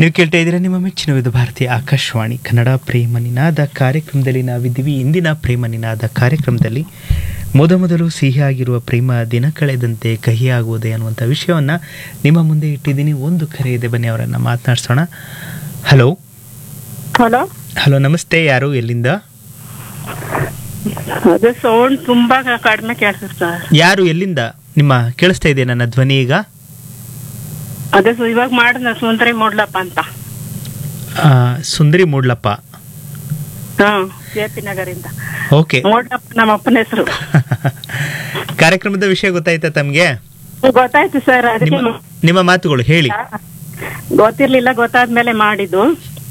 ನೀವು ಕೇಳ್ತಾ ಇದ್ದೀರಾ ನಿಮ್ಮ ಮೆಚ್ಚಿನ ವಿಧ ಭಾರತೀಯ ಆಕಾಶವಾಣಿ ಕನ್ನಡ ಪ್ರೇಮ ನಿನಾದ ಕಾರ್ಯಕ್ರಮದಲ್ಲಿ ನಾವಿದ್ದೀವಿ ಇಂದಿನ ಪ್ರೇಮ ನಿನಾದ ಕಾರ್ಯಕ್ರಮದಲ್ಲಿ ಮೊದಮೊದಲು ಸಿಹಿಯಾಗಿರುವ ಪ್ರೇಮ ದಿನ ಕಳೆದಂತೆ ಕಹಿಯಾಗುವುದೇ ಅನ್ನುವಂಥ ವಿಷಯವನ್ನು ನಿಮ್ಮ ಮುಂದೆ ಇಟ್ಟಿದ್ದೀನಿ ಒಂದು ಕರೆ ಇದೆ ಬನ್ನಿ ಅವರನ್ನು ಮಾತನಾಡಿಸೋಣ ಹಲೋ ಹಲೋ ಹಲೋ ನಮಸ್ತೆ ಯಾರು ಎಲ್ಲಿಂದ ಅದೇ ಸೌಂಡ್ ತುಂಬಾ ಕಡಿಮೆ ಕೇಳಿಸುತ್ತೆ ಸರ್ ಯಾರು ಎಲ್ಲಿಂದ ನಿಮ್ಮ ಕೇಳಿಸ್ತಾ ಇದೆ ನನ್ನ ಧ್ವನಿ ಈಗ ಅದೇ ಸು- ಇವಾಗ ಮಾಡಿದ ಸುಂದರಿ ಮೂಡ್ಲಪ್ಪ ಅಂತ ಆ, ಸುಂದರಿ ಮೂಡ್ಲಪ್ಪ ಹಾ ಕೆ ಪಿ ನಗರಿಂದ ಓಕೆ ಮೂಡ್ಲಪ್ಪ ನಮ್ಮ ಅಪ್ಪನ ಹೆಸರು ಕಾರ್ಯಕ್ರಮದ ವಿಷಯ ಗೊತ್ತಾಯ್ತಾ ತಮಗೆ ಗೊತ್ತಾಯ್ತು ಸರ್ ಅದಕ್ಕೆ ನಿಮ್ಮ ನಿಮ್ಮ ಮಾತುಗಳು ಹೇಳಿ ಗೊತ್ತಿರ್ಲಿಲ್ಲ ಗೊತ್ತಾದ್ಮೇಲೆ ಮಾಡಿದ್ದು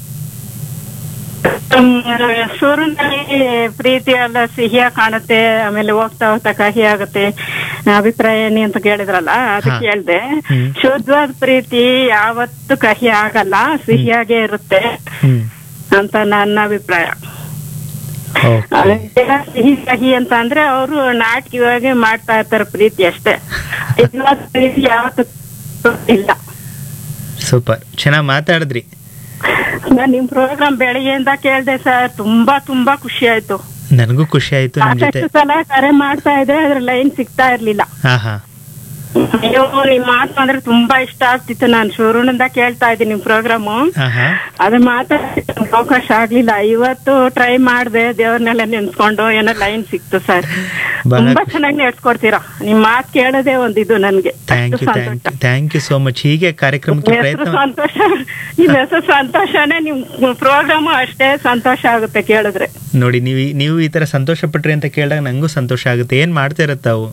ಸೂರ್ಯನಲ್ಲಿ ಪ್ರೀತಿ ಎಲ್ಲ ಸಿಹಿಯಾಗಿ ಕಾಣುತ್ತೆ ಆಮೇಲೆ ಹೋಗ್ತಾ ಹೋಗ್ತಾ ಕಹಿ ಆಗುತ್ತೆ ಅಭಿಪ್ರಾಯ ಏನಿ ಅಂತ ಕೇಳಿದ್ರಲ್ಲ ಅದಕ್ಕೆ ಹಾ. ಹೇಳ್ದೆ ಹ್ಮ್. ಶುದ್ಧವಾದ ಪ್ರೀತಿ ಯಾವತ್ತು ಕಹಿ ಆಗಲ್ಲ ಸಿಹಿಯಾಗೇ ಇರುತ್ತೆ ಹ್ಮ್ ಅಂತ ನನ್ನ ಅಭಿಪ್ರಾಯ ಓಕೆ ಅದಕ್ಕೆ ಸಿಹಿ ಕಹಿ ಅಂತ ಅಂದ್ರೆ ಅವರು ನಾಟಕವಾಗಿ ಮಾಡ್ತಾ ಇರ್ತಾರೆ ಪ್ರೀತಿ ಅಷ್ಟೇ ನಿಜವಾದ ಪ್ರೀತಿ ಯಾವತ್ತು ಇಲ್ಲ ಸೂಪರ್ ಚೆನ್ನಾಗಿ ಮಾತಾಡಿದ್ರಿ ನಾನ್ ನಿಮ್ ಪ್ರೋಗ್ರಾಮ್ ಬೆಳಿಗ್ಗೆಯಿಂದ ಕೇಳ್ದೆ ಸರ್ ತುಂಬಾ ತುಂಬಾ ಖುಷಿ ಆಯ್ತು ನನಗೂ ಖುಷಿ ಆಯ್ತು ನಿಮ್ ಜೊತೆ ಸಾಕಷ್ಟು ಸಲ ಕರೆ ಮಾಡ್ತಾ ಇದ್ರೆ ಅದ್ರ ಲೈನ್ ಸಿಗ್ತಾ ಇರ್ಲಿಲ್ಲ ಹಾ ಹಾ ಅಯ್ಯೋ ನಿಮ್ ಮಾತು ಅಂದ್ರೆ ತುಂಬಾ ಇಷ್ಟ ಆಗ್ತಿತ್ತು ನಾನು ಶುರುವಿನಿಂದ ಕೇಳ್ತಾ ಇದ್ದೀನಿ ನಿಮ್ ಪ್ರೋಗ್ರಾಮು ಹಾ ಹಾ ಅದು ಮಾತಾಡಕ್ಕೆ ಅವಕಾಶ ಆಗ್ಲಿಲ್ಲ ಇವತ್ತು ಟ್ರೈ ಮಾಡ್ದೆ ದೇವ್ರನ್ನೆಲ್ಲ ನೆನ್ಸ್ಕೊಂಡು ಏನೋ ಲೈನ್ ಸಿಕ್ತು ಸರ್ ಬಹಳ ತುಂಬಾ ಖುಷಿ. ಚೆನ್ನಾಗಿ ನಡ್ಸ್ಕೊಡ್ತೀರಾ ನಿಮ್ ಮಾತ್ ಕೇಳೋದೇ ಒಂದ್ ಇದು ನನ್ಗೆ ಥ್ಯಾಂಕ್ ಯು ಅಷ್ಟು ಥ್ಯಾಂಕ್ ಯು ಸಂತೋಷ. ಥ್ಯಾಂಕ್ ಯು ಸೋ ಮಚ್ ಹೀಗೆ ಕಾರ್ಯಕ್ರಮಕ್ಕೆ ನಿಮ್ ಹೆಸರು ಪ್ರಯತ್ನ ಸಂತೋಷ ನಿಮ್ ಹೆಸರು ಸಂತೋಷನೇ ನಿಮ್ ಪ್ರೋಗ್ರಾಮ್ ಅಷ್ಟೇ ಸಂತೋಷ ಆಗುತ್ತೆ ಕೇಳಿದ್ರೆ ನೋಡಿ ನೀವು ನೀವು ಈ ತರ ಸಂತೋಷ ಪಟ್ರಿ ಅಂತ ಕೇಳಿದಾಗ ನಂಗೂ ಸಂತೋಷ ಆಗುತ್ತೆ ಏನ್ ಮಾಡ್ತಾ ಇರತ್ತ ತಾವು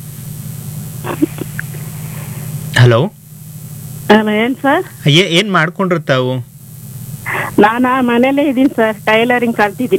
ಹಲೋ ಅಲ್ಲ, ಏನ್ ಸರ್ ಏನ್ ಮಾಡ್ಕೊಂಡಿರ್ತಾವು ನಾನಾ ಮನೇಲೇ ಇದೀನಿ ಸರ್ ಟೈಲರಿಂಗ್ ಕಲ್ತಿದ್ದೀನಿ